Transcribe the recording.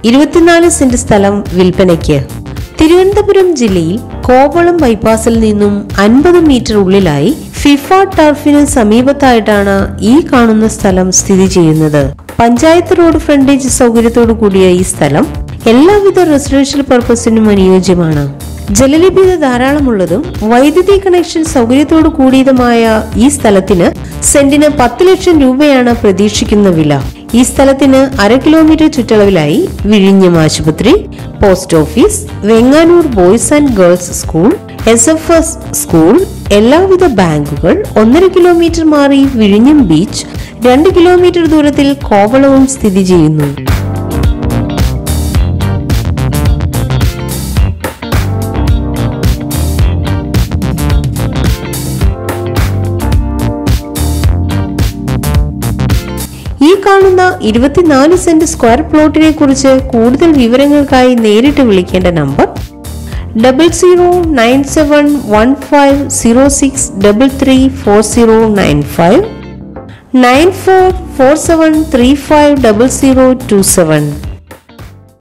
ഇരുപത്തിനാല് സെന്റ് സ്ഥലം വിൽപ്പനയ്ക്ക് തിരുവനന്തപുരം ജില്ലയിൽ കോവളം ബൈപ്പാസിൽ നിന്നും അൻപത് മീറ്റർ ഉള്ളിലായി ഫിഫ ടർഫിന് സമീപത്തായിട്ടാണ് ഈ കാണുന്ന സ്ഥലം സ്ഥിതി ചെയ്യുന്നത് പഞ്ചായത്ത് റോഡ് ഫ്രണ്ടേജ് സൗകര്യത്തോടു കൂടിയ ഈ സ്ഥലം എല്ലാവിധ റെസിഡൻഷ്യൽ പർപ്പസിനും അനുയോജ്യമാണ് ജലലഭ്യത ധാരാളമുള്ളതും വൈദ്യുതി കണക്ഷൻ സൗകര്യത്തോടു കൂടിയതുമായ ഈ സ്ഥലത്തിന് സെന്റിന് പത്ത് ലക്ഷം രൂപയാണ് പ്രതീക്ഷിക്കുന്ന വില ഈ സ്ഥലത്തിന് അര കിലോമീറ്റർ ചുറ്റളവിലായി വിഴിഞ്ഞം ആശുപത്രി post office Venganoor boys and girls school S F S school എല്ലാവിധ ബാങ്കുകൾ ഒന്നര കിലോമീറ്റർ മാറി വിഴിഞ്ഞം ബീച്ച് രണ്ട് കിലോമീറ്റർ ദൂരത്തിൽ കോവളവും സ്ഥിതി ചെയ്യുന്നു ഈ കാണുന്ന ഇരുപത്തിനാല് സെന്റ് സ്ക്വയർ പ്ലോട്ടിനെ കുറിച്ച് കൂടുതൽ വിവരങ്ങൾക്കായി നേരിട്ട് വിളിക്കേണ്ട number double zero nine seven one five zero six double three four zero nine five nine four four seven three five double zero two seven